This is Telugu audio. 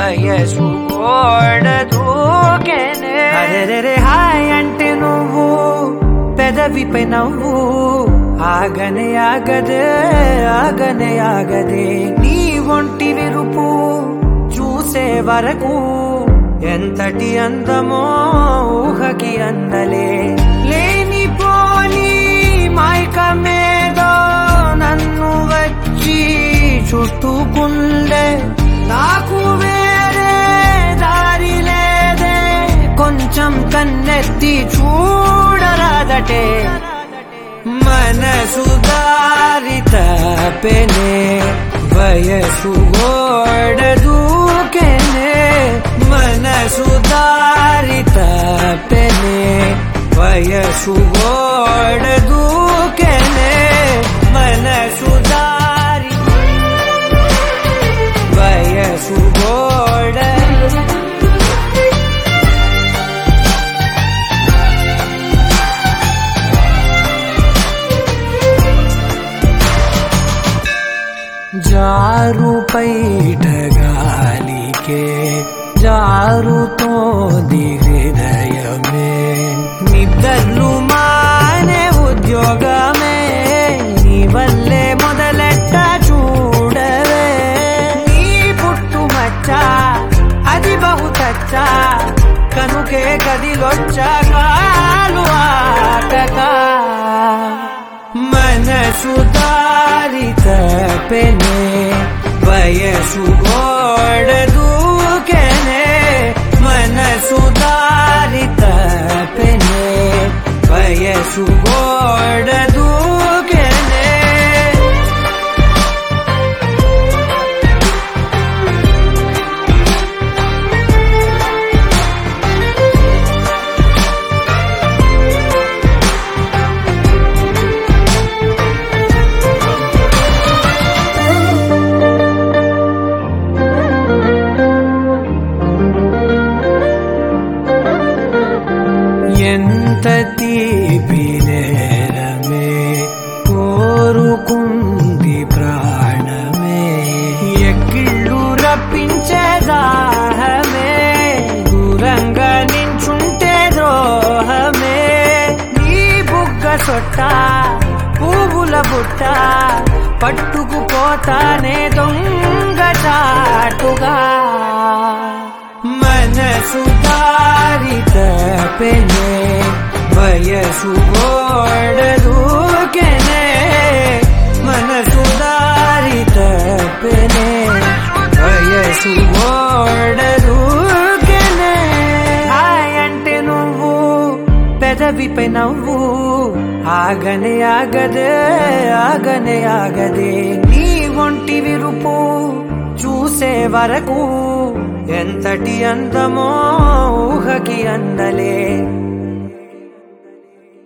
వయసు గోడ దూకెనే అరెరెరే హాయ్ అంటే నువ్వు పెదవిపై నవ్వు ఆగనే ఆగదే ఆగనే ఆగదే నీ ఒంటి విరుపు చూసే వరకు ఎంతటి అందమో ఊహకి అందలే లేని పోని మైకమేదో నన్ను వచ్చి చుట్టుకుండే నాకు వేరే దారి లేదే కొంచెం కన్నెత్తి చూడరాదటే మనసు దారి తపెనే వయసు గోడ దూకెనే మనసు దారి తపెనే వయసు గోడ దూకెనే మనసు దారి వయసు గోడ జారు పైట గాలికే జారుతోంది హృదయమే నిద్రలు మానే ఉద్యోగమే నీ వల్లే మొదలెట్ట చూడవే నీ పుట్టుమచ్చ అది బహుతచ్చ కనుకే గదిలొచ్చా కాలు ఆటగా మనసు దారి తపెనే వయసు గోడ దూకెనే మనసు దారి తపెనే వయసు గోడ దూకెనే ఎంత తీపి నేరమే కోరుకుంది ప్రాణమే ఎక్కిళ్ళు రప్పించే దాహమే దూరంగా నించుంటే ద్రోహమే నీ బుగ్గ సొట్ట పువ్వుల బుట్ట పట్టుకుపోతానే దొంగ చాటుగా మనసు దారి తపెనే వయసు గోడ దూకెనే మనసు దారి తపెనే వయసు గోడ దూకెనే హాయ్ అంటే నువ్వు పెదవిపై నవ్వు ఆగనే ఆగదే ఆగనే ఆగదే నీ ఒంటి విరుపు చూసే వరకు ఎంతటి అందమో ఊహకి అందలే